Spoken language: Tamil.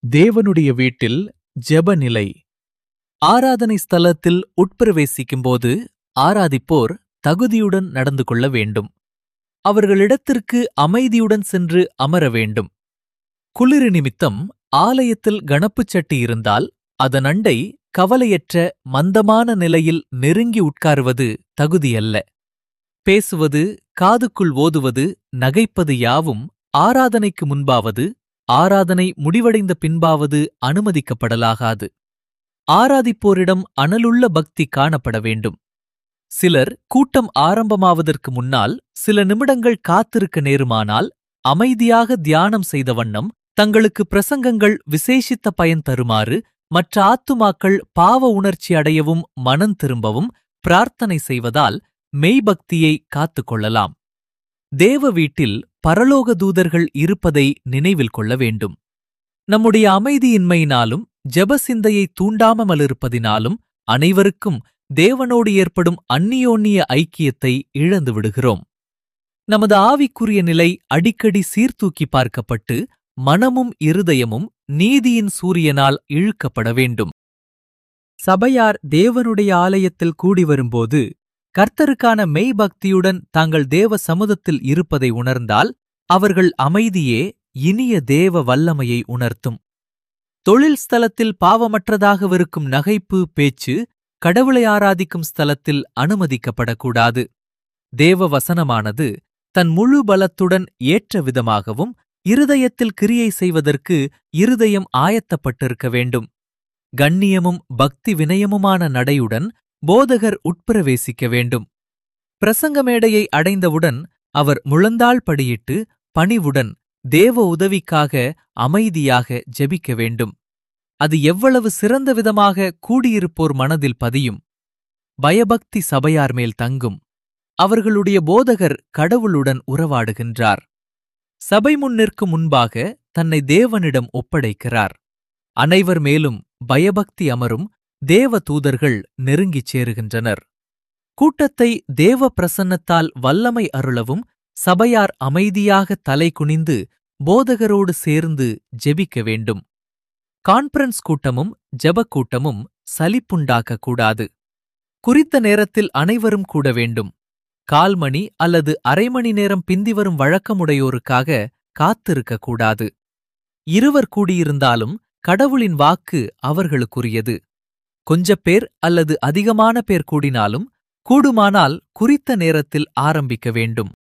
தேவனுடைய வீட்டில் ஜெபநிலை ஆராதனை ஸ்தலத்தில் உட்பிரவேசிக்கும்போது ஆராதிப்போர் தகுதியுடன் நடந்து கொள்ள வேண்டும் அவர்களிடத்திற்கு அமைதியுடன் சென்று அமர வேண்டும் குளிரு நிமித்தம் ஆலயத்தில் கணப்புச் சட்டி இருந்தால் அதன் அண்டை கவலையற்ற மந்தமான நிலையில் நெருங்கி உட்காருவது தகுதியல்ல பேசுவது காதுக்குள் ஓதுவது நகைப்பது யாவும் ஆராதனைக்கு முன்பாவது ஆராதனை முடிவடைந்த பின்பாவது அனுமதிக்கப்படலாகாது ஆராதிப்போரிடம் அனலுள்ள பக்தி காணப்பட வேண்டும் சிலர் கூட்டம் ஆரம்பமாவதற்கு முன்னால் சில நிமிடங்கள் காத்திருக்க நேருமானால் அமைதியாக தியானம் செய்த வண்ணம் தங்களுக்கு பிரசங்கங்கள் விசேஷித்த பயன் தருமாறு மற்ற ஆத்துமாக்கள் பாவ உணர்ச்சி அடையவும் மனம் திரும்பவும் பிரார்த்தனை செய்வதால் மெய்பக்தியை காத்துக் கொள்ளலாம் தேவ வீட்டில் பரலோக தூதர்கள் இருப்பதை நினைவில் கொள்ள வேண்டும் நம்முடைய அமைதியின்மையினாலும் ஜெப சிந்தையை தூண்டாமலிருப்பதினாலும் அனைவருக்கும் தேவனோடு ஏற்படும் அந்நியோன்னிய ஐக்கியத்தை இழந்து விடுகிறோம் நமது ஆவிக்குரிய நிலை அடிக்கடி சீர்தூக்கி பார்க்கப்பட்டு மனமும் இருதயமும் நீதியின் சூரியனால் இழுக்கப்பட வேண்டும் சபையார் தேவனுடைய ஆலயத்தில் கூடி வரும்போது கர்த்தருக்கான மெய்பக்தியுடன் தாங்கள் தேவ சமுதத்தில் இருப்பதை உணர்ந்தால் அவர்கள் அமைதியே இனிய தேவ வல்லமையை உணர்த்தும் தொழில் ஸ்தலத்தில் பாவமற்றதாகவிருக்கும் நகைப்பு பேச்சு கடவுளை ஆராதிக்கும் ஸ்தலத்தில் அனுமதிக்கப்படக்கூடாது தேவ வசனமானது தன் முழு பலத்துடன் ஏற்ற விதமாகவும் இருதயத்தில் கிரியை செய்வதற்கு இருதயம் ஆயத்தப்பட்டிருக்க வேண்டும் கண்ணியமும் பக்தி வினயமுமான நடையுடன் போதகர் உட்பிரவேசிக்க வேண்டும் பிரசங்க மேடையை அடைந்தவுடன் அவர் முழந்தாள் படியிட்டு பணிவுடன் தேவ உதவிக்காக அமைதியாக ஜெபிக்க வேண்டும் அது எவ்வளவு சிறந்த விதமாக கூடியிருப்போர் மனதில் பதியும் பயபக்தி சபையார் மேல் தங்கும் அவர்களுடைய போதகர் கடவுளுடன் உறவாடுகின்றார் சபை முன்னிற்கு முன்பாக தன்னை தேவனிடம் ஒப்படைக்கிறார் அனைவர் மேலும் பயபக்தி அமரும் தேவ தூதர்கள் நெருங்கிச் சேருகின்றனர் கூட்டத்தை தேவ பிரசன்னத்தால் வல்லமை அருளவும் சபையார் அமைதியாக தலை குனிந்து போதகரோடு சேர்ந்து ஜெபிக்க வேண்டும் கான்பரன்ஸ் கூட்டமும் ஜெபக் கூட்டமும் சலிப்புண்டாக்கக் கூடாது குறித்த நேரத்தில் அனைவரும் கூட வேண்டும் கால் மணி அல்லது அரை மணி நேரம் பிந்தி வரும் வழக்கமுடையோருக்காக காத்திருக்கக் கூடாது இருவர் கூடியிருந்தாலும் கடவுளின் வாக்கு அவர்களுக்குரியது கொஞ்சப் பேர் அல்லது அதிகமான பேர் கூடினாலும் கூடுமானால் குறித்த நேரத்தில் ஆரம்பிக்க வேண்டும்